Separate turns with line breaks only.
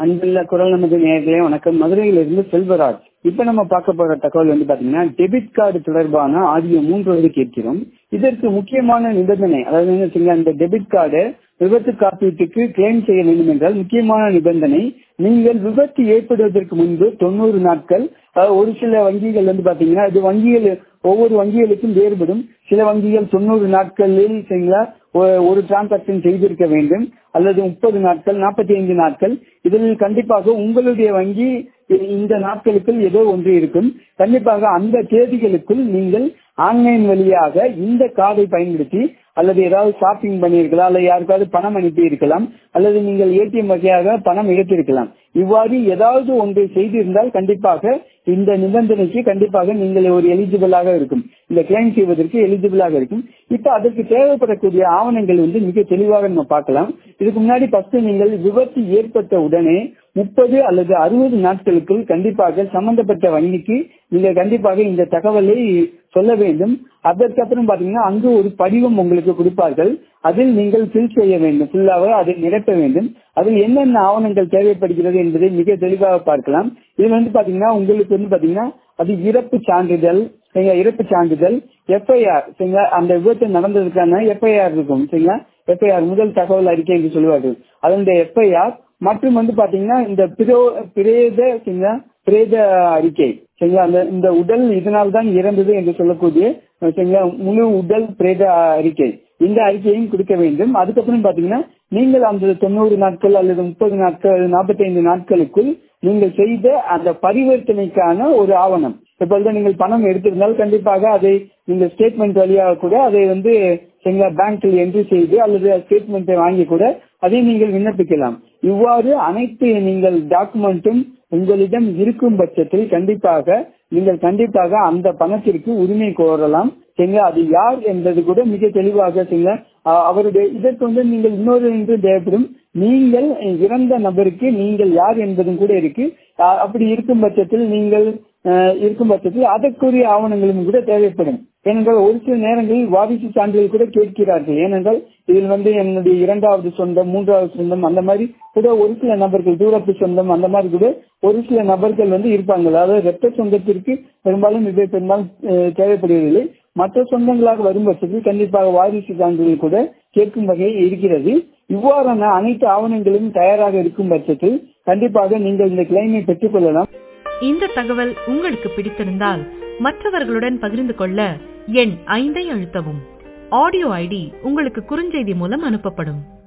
அன்புள்ள குரல் நமது நேர்களே வணக்கம் மதுரையிலிருந்து செல்வராஜ் இப்ப நம்ம பார்க்க போற தகவல் வந்து பாத்தீங்கன்னா டெபிட் கார்டு தொடர்பான ஆடியோ மூன்றாவது கேட்கிறோம் இதற்கு முக்கியமான நிபந்தனை அதாவது என்ன வச்சுங்க, இந்த டெபிட் கார்டு விபத்து காப்பீட்டுக்கு கிளைம் செய்ய வேண்டும் என்றால் முக்கியமான நிபந்தனை நீங்கள் விபத்து ஏற்படுவதற்கு முன்பு தொண்ணூறு நாட்கள் அஹ், ஒரு சில வங்கிகள் வந்து பாத்தீங்கன்னா இது வங்கிகள் ஒவ்வொரு வங்கிகளுக்கும் வேறுபடும் சில வங்கிகள் தொண்ணூறு நாட்களில் சரிங்களா ஒ- ஒரு டிரான்சாக்சன் செய்திருக்க வேண்டும் அல்லது முப்பது நாட்கள் நாற்பத்தி ஐந்து நாட்கள் இதில் கண்டிப்பாக உங்களுடைய வங்கி இ- இந்த நாட்களுக்குள் ஏதோ ஒன்று இருக்கும் கண்டிப்பாக அந்த தேதிகளுக்குள் நீங்கள் ஆன்லைன் வழியாக இந்த கார்டை பயன்படுத்தி அல்லது ஏதாவது ஷாப்பிங் பண்ணியிருக்கலாம் அல்லது யாருக்காவது பணம் அனுப்பி இருக்கலாம் அல்லது நீங்கள் ஏடிஎம் வகையாக பணம் எடுத்திருக்கலாம் இவ்வாறு ஏதாவது ஒன்றை செய்திருந்தால் கண்டிப்பாக இந்த நிபந்தனைக்கு கண்டிப்பாக நீங்கள் ஒரு எலிஜிபிளாக இருக்கும் இந்த கிளைம் செய்வதற்கு எலிஜிபிளாக இருக்கும் இப்ப அதற்கு தேவைப்படக்கூடிய ஆவணங்கள் வந்து மிக தெளிவாக நம்ம பார்க்கலாம் இதுக்கு முன்னாடி ஃபர்ஸ்ட் நீங்கள் விபத்து ஏற்பட்ட உடனே முப்பது அல்லது அறுபது நாட்களுக்குள் கண்டிப்பாக சம்பந்தப்பட்ட வங்கிக்கு நீங்கள் கண்டிப்பாக இந்த தகவலை சொல்ல வேண்டும் அதற்கப்புறம் பாத்தீங்கன்னா அங்கு ஒரு படிவம் உங்களுக்கு கொடுப்பார்கள் அதில் நீங்கள் ஃபில் செய்ய வேண்டும் ஃபுல்லாக அதை நிரப்ப வேண்டும் அதில் என்னென்ன ஆவணங்கள் தேவைப்படுகிறது என்பதை மிக தெளிவாக பார்க்கலாம் இதுல வந்து பாத்தீங்கன்னா உங்களுக்கு வந்து பாத்தீங்கன்னா அது இறப்பு சான்றிதழ் சரிங்களா இறப்பு சான்றிதழ் எஃப்ஐஆர் சரிங்களா அந்த விபத்து நடந்ததுக்கான எஃப்ஐஆர் இருக்கும் சரிங்களா எஃப்ஐஆர் முதல் தகவல் அறிக்கை என்று சொல்லுவார்கள் அதனுடைய எஃப்ஐஆர் மற்றும் வந்து பாத்தீங்கன்னா இந்த பிரோ பிரேத சரிங்களா பிரேத அறிக்கை சரிங்களா அந்த இந்த உடல் இதனால் தான் இறந்தது என்று சொல்லக்கூடிய சரிங்களா முழு உடல் பிரேத அறிக்கை இந்த அறிக்கையும் கொடுக்க வேண்டும் அதுக்கப்புறம் பாத்தீங்கன்னா நீங்கள் அந்த தொண்ணூறு நாட்கள் அல்லது முப்பது நாட்கள் நாற்பத்தி ஐந்து நாட்களுக்குள் நீங்கள் செய்த அந்த பரிவர்த்தனைக்கான ஒரு ஆவணம் இப்பொழுது நீங்கள் பணம் எடுத்திருந்தால் கண்டிப்பாக அதை நீங்கள் ஸ்டேட்மெண்ட் வழியாக கூட அதை வந்து எங்க பேங்க்கில் என்ட்ரி செய்து அல்லது ஸ்டேட்மெண்ட்டை வாங்கி கூட அதை நீங்கள் விண்ணப்பிக்கலாம் இவ்வாறு அனைத்து நீங்கள் டாக்குமெண்ட்டும் உங்களிடம் இருக்கும் பட்சத்தில் கண்டிப்பாக நீங்கள் கண்டிப்பாக அந்த பணத்திற்கு உரிமை கோரலாம் சரிங்களா அது யார் என்பது கூட மிக தெளிவாக சரிங்களா அ- அவருடைய இதற்கு வந்து நீங்கள் இன்னொரு என்று தேவைப்படும் நீங்கள் இறந்த நபருக்கு நீங்கள் யார் என்பதும் கூட இருக்கு அ- அப்படி இருக்கும் பட்சத்தில் நீங்கள் அஹ், இருக்கும் பட்சத்தில் அதற்குரிய ஆவணங்களும் கூட தேவைப்படும் ஏனென்றால் ஒரு சில நேரங்களில் வாரிசு சான்றிதழ் கூட கேட்கிறார்கள் ஏனென்றால் இதில் வந்து என்னுடைய இரண்டாவது சொந்தம் மூன்றாவது சொந்தம் அந்த மாதிரி கூட ஒரு சில நபர்கள் தூரத்து சொந்தம் அந்த மாதிரி கூட ஒரு சில நபர்கள் வந்து இருப்பாங்க அதாவது ரத்த சொந்தத்திற்கு பெரும்பாலும் இவை பெரும்பாலும் அஹ், தேவைப்படுவதில்லை மற்ற சொந்தங்களாக வரும் பட்சத்தில் கண்டிப்பாக வாரிசு சான்றிதழ் கூட கேட்கும் வகையில் இருக்கிறது இவ்வாறான அனைத்து ஆவணங்களும் தயாராக இருக்கும் பட்சத்தில் கண்டிப்பாக நீங்கள் இந்த கிளைமை பெற்றுக் கொள்ளலாம்
இந்த தகவல் உங்களுக்கு பிடித்திருந்தால் மற்றவர்களுடன் பகிர்ந்து கொள்ள எண் ஐந்தை அழுத்தவும் ஆடியோ ஐடி உங்களுக்கு குறுஞ்செய்தி மூலம் அனுப்பப்படும்